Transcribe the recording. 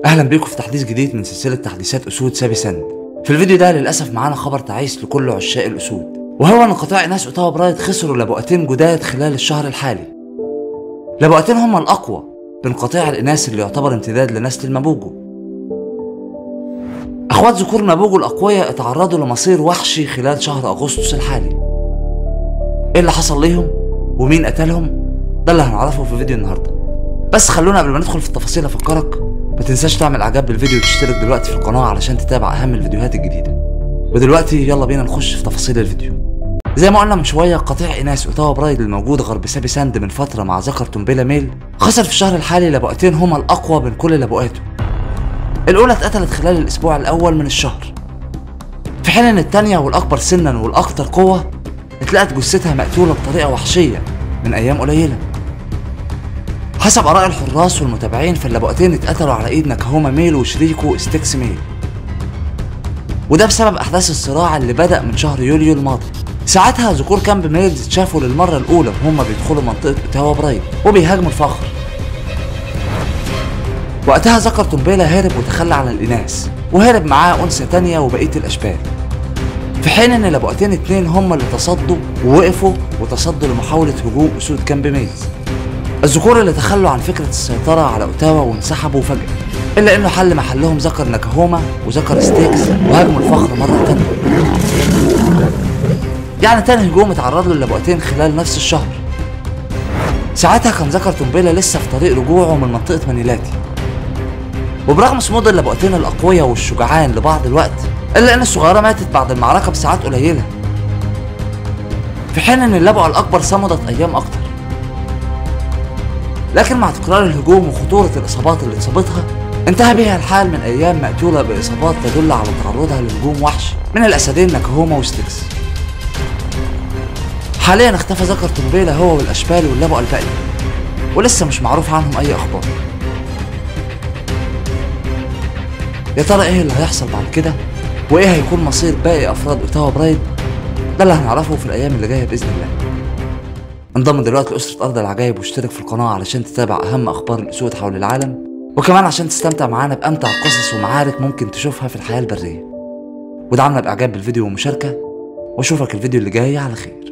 اهلا بيكم في تحديث جديد من سلسله تحديثات اسود سابي سند في الفيديو ده للاسف معانا خبر تعيس لكل عشاق الاسود وهو ان قطاع ناس اوتاوا برايد خسروا لبؤتين جداد خلال الشهر الحالي لبؤتين هما الاقوى بين قطيع الاناث اللي يعتبر امتداد لنسل المابوجو اخوات ذكور مابوجو الاقوياء اتعرضوا لمصير وحشي خلال شهر اغسطس الحالي ايه اللي حصل ليهم ومين قتلهم ده اللي هنعرفه في فيديو النهارده بس خلونا قبل ما ندخل في التفاصيل افكرك ما تنساش تعمل اعجاب بالفيديو وتشترك دلوقتي في القناه علشان تتابع اهم الفيديوهات الجديده ودلوقتي يلا بينا نخش في تفاصيل الفيديو زي ما قلنا من شويه قطيع ايناس اوتاوا برايد الموجود غرب سابي ساند من فتره مع ذكر تومبيلا ميل خسر في الشهر الحالي لبؤتين هما الاقوى بين كل لبؤاته الاولى اتقتلت خلال الاسبوع الاول من الشهر في حين ان التانية والاكبر سنا والاكثر قوه اتلقت جثتها مقتوله بطريقه وحشيه من ايام قليله حسب اراء الحراس والمتابعين فاللبؤتين اتقتلوا على ايد ناكاهوما ميل وشريكه ستيكس ميل وده بسبب احداث الصراع اللي بدا من شهر يوليو الماضي ساعتها ذكور كامب ميلز اتشافوا للمره الاولى وهم بيدخلوا منطقه اوتاوا برايد وبيهاجموا الفخر وقتها ذكر تومبيلا هرب وتخلى عن الاناث وهرب معاه انثى تانية وبقيه الاشبال في حين ان لبؤتين اتنين هم اللي تصدوا ووقفوا وتصدوا لمحاوله هجوم اسود كامب ميلز الذكور اللي تخلوا عن فكرة السيطرة على أوتاوا وانسحبوا فجأة إلا إنه حل محلهم ذكر ناكاهوما وذكر ستيكس وهاجموا الفخر مرة تانية يعني تاني هجوم اتعرض له اللبؤتين خلال نفس الشهر ساعتها كان ذكر تومبيلا لسه في طريق رجوعه من منطقة مانيلاتي وبرغم صمود اللبؤتين الأقوياء والشجعان لبعض الوقت إلا إن الصغيرة ماتت بعد المعركة بساعات قليلة في حين إن اللبؤة الأكبر صمدت أيام أكتر لكن مع تكرار الهجوم وخطورة الإصابات اللي اتصابتها انتهى بها الحال من أيام مقتولة بإصابات تدل على تعرضها لهجوم وحشي من الأسدين ناكاهوما وستيكس حاليا اختفى ذكر تومبيلا هو والأشبال واللبؤة الباقية ولسه مش معروف عنهم أي أخبار يا ترى إيه اللي هيحصل بعد كده وإيه هيكون مصير باقي أفراد أوتاوا برايد ده اللي هنعرفه في الأيام اللي جاية بإذن الله انضم دلوقتي لأسرة أرض العجائب واشترك في القناة علشان تتابع أهم أخبار الأسود حول العالم وكمان عشان تستمتع معانا بأمتع قصص ومعارك ممكن تشوفها في الحياة البرية ودعمنا بإعجاب بالفيديو ومشاركة وأشوفك الفيديو اللي جاي على خير